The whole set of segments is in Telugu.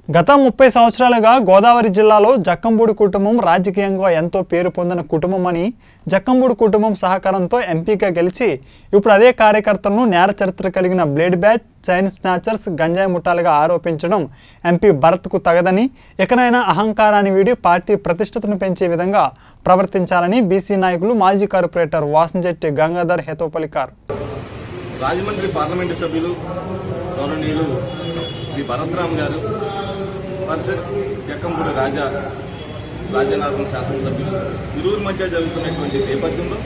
గత ముప్పై సంవత్సరాలుగా గోదావరి జిల్లాలో జక్కంబూడి కుటుంబం రాజకీయంగా ఎంతో పేరు పొందిన కుటుంబం అని జక్కంబూడి కుటుంబం సహకారంతో ఎంపీగా గెలిచి ఇప్పుడు అదే కార్యకర్తలను నేర చరిత్ర కలిగిన బ్లేడ్ బ్యాచ్ చైన్ స్నాచర్స్ గంజాయి ముఠాలుగా ఆరోపించడం ఎంపీ భరత్కు తగదని ఇకనైనా అహంకారాన్ని వీడి పార్టీ ప్రతిష్టతను పెంచే విధంగా ప్రవర్తించాలని బీసీ నాయకులు మాజీ కార్పొరేటర్ వాసంజెట్టి గంగాధర్ హేతో పలికారు రాజమండ్రి పార్లమెంటు సభ్యులు గౌరవనీయులు శ్రీ భరత్రామ్ గారు వర్సెస్ ఎక్కంపూడి రాజా రాజనాథం శాసనసభ్యులు ఇరువురి మధ్య జరుగుతున్నటువంటి నేపథ్యంలో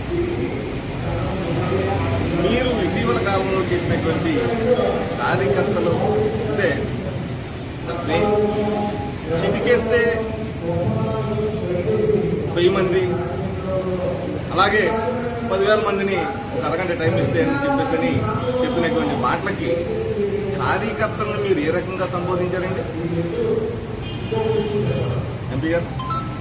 మీరు ఇటీవల కాలంలో చేసినటువంటి కార్యకర్తలు అంటే అంటే చిటికేస్తే వెయ్యి మంది అలాగే పదివేల మందిని ఒక అరగంట టైం ఇస్తే అని చెప్పేసి అని చెప్పినటువంటి మాటలకి కార్యకర్తలను మీరు ఏ రకంగా సంబోధించారండి ఎంపీ గారు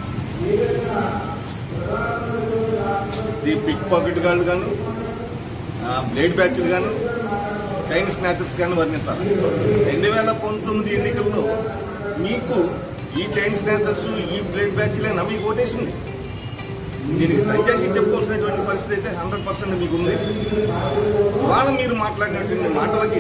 ది పిక్ పాకెట్ గాళ్ళు గాను బ్లేడ్ బ్యాచ్లు గాను చైన్ స్నాచర్స్ గాను వర్ణిస్తారు రెండు వేల పంతొమ్మిది ఎన్నికల్లో మీకు ఈ చైన్ స్నాచర్స్ ఈ బ్లేడ్ బ్యాచ్లేనా మీకు ఓటేసింది దీనికి సంజాషి చెప్పుకోవాల్సినటువంటి పరిస్థితి అయితే హండ్రెడ్ పర్సెంట్ మీకు ఉంది ఇవాళ మీరు మాట్లాడినటువంటి మాటలకి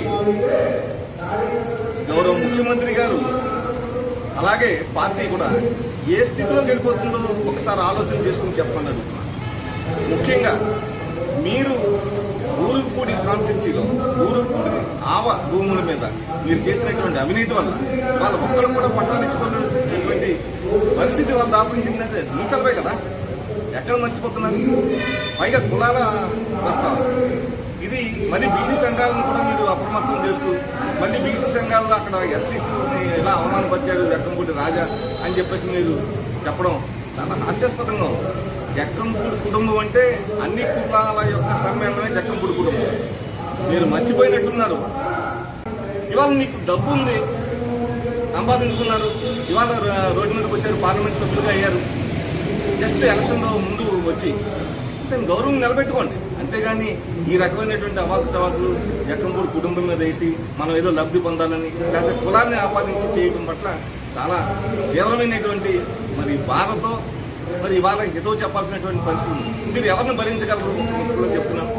గౌరవ ముఖ్యమంత్రి గారు అలాగే పార్టీ కూడా ఏ స్థితిలో వెళ్ళిపోతుందో ఒకసారి ఆలోచన చేసుకుని చెప్పమని అడుగుతున్నాను ముఖ్యంగా మీరు ఊరుపూడి కాన్స్టిట్యూన్సీలో ఊరుపూడి ఆవ భూముల మీద మీరు చేసినటువంటి అవినీతి వల్ల వాళ్ళు ఒక్కరు కూడా పట్టాలించుకున్నటువంటి పరిస్థితి వాళ్ళు దాపించిందంటే నీచలవే కదా ఎక్కడ మర్చిపోతున్నారు పైగా కులాల ప్రస్తావన ఇది మరి బీసీ సంఘాలను కూడా మీరు అప్రమత్తం చేస్తూ మళ్ళీ బీసీ సంఘాల్లో అక్కడ ఎస్సీసీని ఎలా అవమానపరిచాడు జక్కంపూడి రాజా అని చెప్పేసి మీరు చెప్పడం చాలా హాస్యాస్పదంగా ఉంది జక్కంపూడి కుటుంబం అంటే అన్ని కులాల యొక్క సమ్మేళనమే జక్కంపూడి కుటుంబం మీరు మర్చిపోయినట్టున్నారు ఇవాళ మీకు డబ్బు ఉంది సంపాదించుకున్నారు ఇవాళ ర- రోడ్డు మీదకి వచ్చారు పార్లమెంట్ సభ్యులుగా అయ్యారు జస్ట్ ఎలక్షన్లో ముందు వచ్చి దాని గౌరవం నిలబెట్టుకోండి అంతేగాని ఈ రకమైనటువంటి అవాకు చవాకులు ఎక్కంపూడి కుటుంబం మీద వేసి మనం ఏదో లబ్ధి పొందాలని లేకపోతే కులాన్ని ఆపాదించి చేయడం పట్ల చాలా తీవ్రమైనటువంటి మరి బాధతో మరి ఇవాళ హితో చెప్పాల్సినటువంటి పరిస్థితి ఉంది. మీరు ఎవరిని భరించగలరు ఇప్పుడు చెప్తున్నాను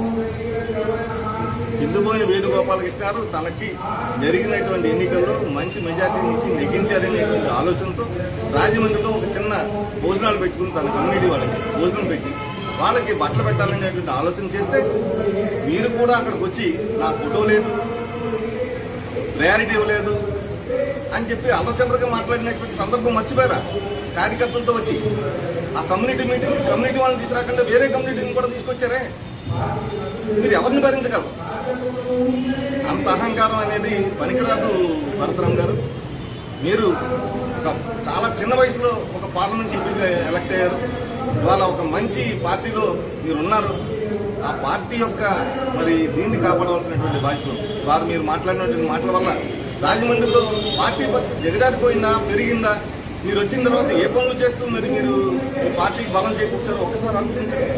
కిందుపోయిన వేణుగోపాలకృష్ణ గారు తనకి జరిగినటువంటి ఎన్నికల్లో మంచి మెజార్టీ ఇచ్చి నెగ్గించారనేటువంటి ఆలోచనతో రాజమండ్రిలో ఒక చిన్న భోజనాలు పెట్టుకుని తన కమ్యూనిటీ వాళ్ళకి భోజనం పెట్టి వాళ్ళకి బట్టలు పెట్టాలనేటువంటి ఆలోచన చేస్తే మీరు కూడా అక్కడికి వచ్చి నా ఫోటో లేదు ప్రయారిటీ ఇవ్వలేదు అని చెప్పి అల్లచంద్రగా మాట్లాడినటువంటి సందర్భం మర్చిపోయారా కార్యకర్తలతో వచ్చి ఆ కమ్యూనిటీ మీటింగ్ కమ్యూనిటీ వాళ్ళని తీసుకురాకుండా వేరే కమ్యూనిటీని కూడా తీసుకొచ్చారే మీరు ఎవరిని భరించగలరు అంత అహంకారం అనేది పనికిరాదు భరతరామ్ గారు మీరు ఒక చాలా చిన్న వయసులో ఒక పార్లమెంట్ సభ్యుడిగా ఎలక్ట్ అయ్యారు ఇవాళ ఒక మంచి పార్టీలో మీరు ఉన్నారు ఆ పార్టీ యొక్క మరి దీన్ని కాపాడవలసినటువంటి బాధ్యత వారు మీరు మాట్లాడినటువంటి మాటల వల్ల రాజమండ్రిలో పార్టీ పరిస్థితి జగజారిపోయిందా పెరిగిందా మీరు వచ్చిన తర్వాత ఏ పనులు చేస్తూ మరి మీరు మీ పార్టీకి బలం చేకూర్చారో ఒక్కసారి ఆలోచించండి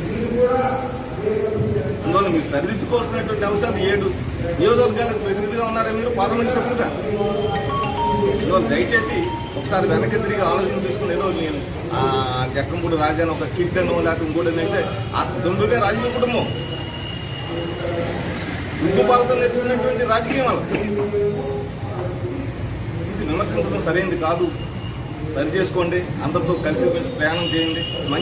అందువల్ల మీరు సరిదిద్దుకోవాల్సినటువంటి అంశాలు ఏడు నియోజకవర్గాలకు ప్రతినిధిగా ఉన్నారా మీరు పార్లమెంట్ సభ్యులుగా అందువల్ల దయచేసి ఒకసారి వెనక్కి తిరిగి ఆలోచన తీసుకుని ఏదో నేను ఆ జక్కంపూడి రాజాని ఒక కిడ్డను లేకపోతే ఇంకోటి అంటే ఆ కుటుంబమే రాజకీయ కుటుంబం ఉగ్గుపాలతో నేర్చుకున్నటువంటి రాజకీయం వాళ్ళకి ఇది విమర్శించడం సరైనది కాదు సరి చేసుకోండి అందరితో కలిసి ప్రయాణం చేయండి